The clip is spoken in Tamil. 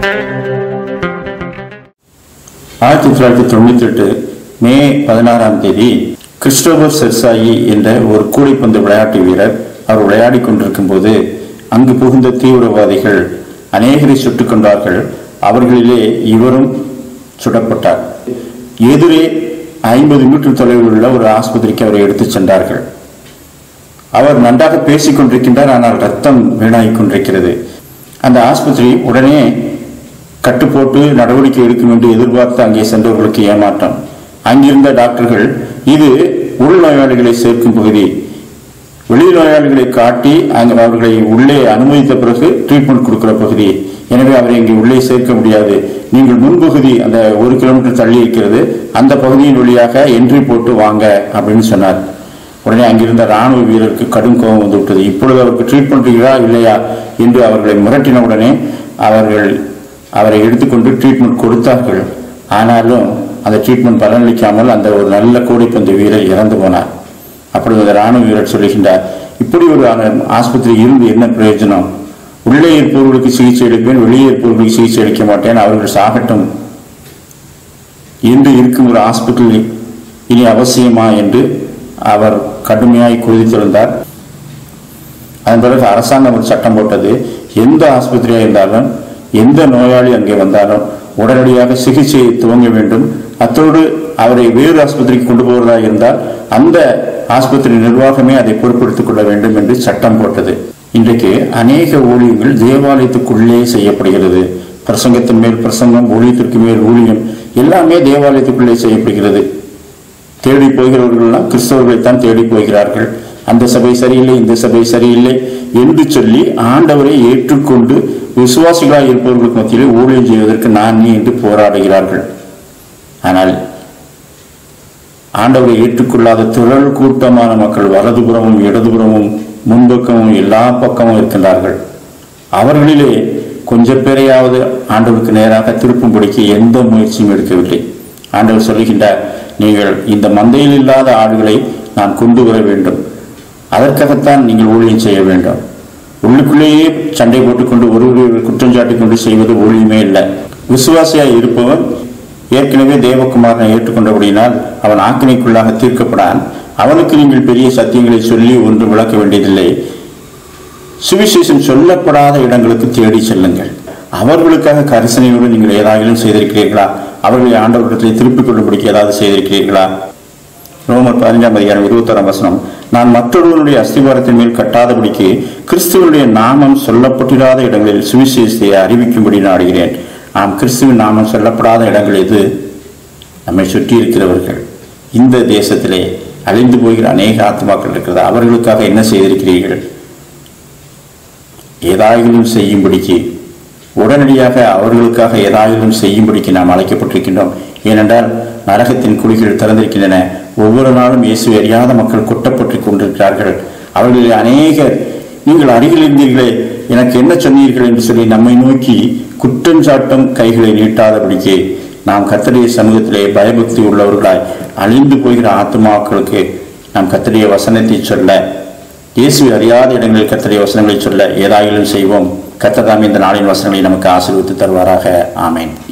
ஆயிரத்தி தொள்ளாயிரத்தி தொண்ணூத்தி எட்டு மே பதினாறாம் தேதி கிறிஸ்டோபர் செர்சாயி என்ற ஒரு கூடைப்பந்து விளையாட்டு வீரர் அவர் விளையாடிக் கொண்டிருக்கும் போது அங்கு புகுந்த தீவிரவாதிகள் அநேகரை சுட்டுக் கொண்டார்கள் அவர்களிலே இவரும் சுடப்பட்டார் எதிரே ஐம்பது மீட்டர் தொலைவில் உள்ள ஒரு ஆஸ்பத்திரிக்கு அவரை எடுத்துச் சென்றார்கள் அவர் நன்றாக பேசிக் கொண்டிருக்கின்றார் ஆனால் ரத்தம் வீணாகிக் கொண்டிருக்கிறது அந்த ஆஸ்பத்திரி உடனே கட்டுப்போட்டு நடவடிக்கை எடுக்கும் என்று எதிர்பார்த்து அங்கே சென்றவர்களுக்கு ஏமாற்றம் அங்கிருந்த டாக்டர்கள் இது உள்நோயாளிகளை சேர்க்கும் பகுதி வெளி நோயாளிகளை காட்டி அங்கு அவர்களை உள்ளே அனுமதித்த பிறகு ட்ரீட்மெண்ட் கொடுக்கிற பகுதி எனவே அவரை இங்கே உள்ளே சேர்க்க முடியாது நீங்கள் முன்பகுதி அந்த ஒரு கிலோமீட்டர் தள்ளி இருக்கிறது அந்த பகுதியின் வழியாக என்ட்ரி போட்டு வாங்க அப்படின்னு சொன்னார் உடனே அங்கிருந்த ராணுவ வீரருக்கு கடும் கோபம் வந்து விட்டது இப்பொழுது அவருக்கு ட்ரீட்மெண்ட் இருக்கிறா இல்லையா என்று அவர்களை மிரட்டின உடனே அவர்கள் அவரை எடுத்துக்கொண்டு ட்ரீட்மெண்ட் கொடுத்தார்கள் ஆனாலும் அந்த ட்ரீட்மெண்ட் பலனளிக்காமல் அந்த ஒரு நல்ல கோடைப்பந்து வீரர் இறந்து போனார் அப்பொழுது அந்த ராணுவ வீரர் சொல்லுகின்றார் இப்படி ஒரு ஆ- ஆஸ்பத்திரி இருந்து என்ன பிரயோஜனம் உள்ளே இருப்பவர்களுக்கு சிகிச்சை அளிப்பேன் வெளியே இருப்பவர்களுக்கு சிகிச்சை அளிக்க மாட்டேன் அவர்கள் சாகட்டும் என்று இருக்கும் ஒரு ஹாஸ்பிட்டல் இனி அவசியமா என்று அவர் கடுமையாய் கொதித்திருந்தார் அதன் பிறகு அரசாங்கம் ஒரு சட்டம் போட்டது எந்த ஆஸ்பத்திரியாக இருந்தாலும் எந்த நோயாளி அங்கே வந்தாலும் உடனடியாக சிகிச்சையை துவங்க வேண்டும் அத்தோடு அவரை வேறு ஆஸ்பத்திரிக்கு கொண்டு போவதா இருந்தால் அந்த ஆஸ்பத்திரி நிர்வாகமே அதை பொறுப்பெடுத்துக் கொள்ள வேண்டும் என்று சட்டம் போட்டது இன்றைக்கு அநேக ஊழியங்கள் தேவாலயத்துக்குள்ளே செய்யப்படுகிறது பிரசங்கத்தின் மேல் பிரசங்கம் ஊழியத்திற்கு மேல் ஊழியம் எல்லாமே தேவாலயத்துக்குள்ளே செய்யப்படுகிறது தேடி போகிறவர்கள்லாம் கிறிஸ்தவர்களைத்தான் தேடி போகிறார்கள் அந்த சபை சரியில்லை இந்த சபை சரியில்லை என்று சொல்லி ஆண்டவரை ஏற்றுக்கொண்டு விசுவாசிகளாய் இருப்பவர்களுக்கு மத்தியிலே ஊழியம் செய்வதற்கு நான் நீ என்று போராடுகிறார்கள் ஆனால் ஆண்டவரை ஏற்றுக்கொள்ளாத திரள் கூட்டமான மக்கள் வலதுபுறமும் இடதுபுறமும் முன்பக்கமும் எல்லா பக்கமும் இருக்கின்றார்கள் அவர்களிலே கொஞ்ச பேரையாவது ஆண்டவருக்கு நேராக திருப்பும்படிக்கு எந்த முயற்சியும் எடுக்கவில்லை ஆண்டவர் சொல்லுகின்றார் நீங்கள் இந்த மந்தையில் இல்லாத ஆடுகளை நான் கொண்டு வர வேண்டும் அதற்காகத்தான் நீங்கள் ஊழியம் செய்ய வேண்டும் உள்ளுக்குள்ளேயே சண்டை போட்டுக்கொண்டு ஒருவரை குற்றம் சாட்டிக் கொண்டு செய்வது ஊழியமே இல்லை விசுவாசியாய் இருப்பவன் ஏற்கனவே தேவகுமாரனை ஏற்றுக்கொண்டபடியினால் அவன் ஆக்கினைக்குள்ளாக தீர்க்கப்படான் அவனுக்கு நீங்கள் பெரிய சத்தியங்களை சொல்லி ஒன்று விளக்க வேண்டியதில்லை சுவிசேஷம் சொல்லப்படாத இடங்களுக்கு தேடி செல்லுங்கள் அவர்களுக்காக கரிசனையோடு நீங்கள் ஏதாவது செய்திருக்கிறீர்களா அவர்களை ஆண்டவரிடத்தில் திருப்பிக் கொள்ளும்படிக்கு ஏதாவது செய்திருக்கிறீர்களா ரோமர் பதினஞ்சாம் அதிகாரம் இருபத்தோராம் வசனம் நான் மற்றொருவருடைய அஸ்திவாரத்தின் மேல் கட்டாதபடிக்கு கிறிஸ்துவனுடைய நாமம் சொல்லப்பட்டிராத இடங்களில் சுவிசேஷத்தை அறிவிக்கும்படி நாடுகிறேன் நாம் கிறிஸ்துவின் நாமம் சொல்லப்படாத இடங்கள் எது நம்மை சுற்றி இருக்கிறவர்கள் இந்த தேசத்திலே அழிந்து போகிற அநேக ஆத்மாக்கள் இருக்கிறது அவர்களுக்காக என்ன செய்திருக்கிறீர்கள் ஏதாயிலும் செய்யும்படிக்கு உடனடியாக அவர்களுக்காக ஏதாயிலும் செய்யும்படிக்கு நாம் அழைக்கப்பட்டிருக்கின்றோம் ஏனென்றால் நரகத்தின் குழிகள் திறந்திருக்கின்றன ஒவ்வொரு நாளும் இயேசு அறியாத மக்கள் கொட்டப்பட்டு கொண்டிருக்கிறார்கள் அவர்களில் அநேகர் நீங்கள் அருகில் இருந்தீர்களே எனக்கு என்ன சொன்னீர்கள் என்று சொல்லி நம்மை நோக்கி குற்றம் சாட்டும் கைகளை நீட்டாதபடிக்கு நாம் கத்தடைய சமூகத்திலே பயபக்தி உள்ளவர்களாய் அழிந்து போகிற ஆத்மாக்களுக்கு நாம் கத்தடைய வசனத்தை சொல்ல இயேசு அறியாத இடங்களில் கத்தடைய வசனங்களை சொல்ல ஏதாயிலும் செய்வோம் கத்ததாம் இந்த நாளின் வசனங்களை நமக்கு ஆசீர்வித்து தருவாராக ஆமேன்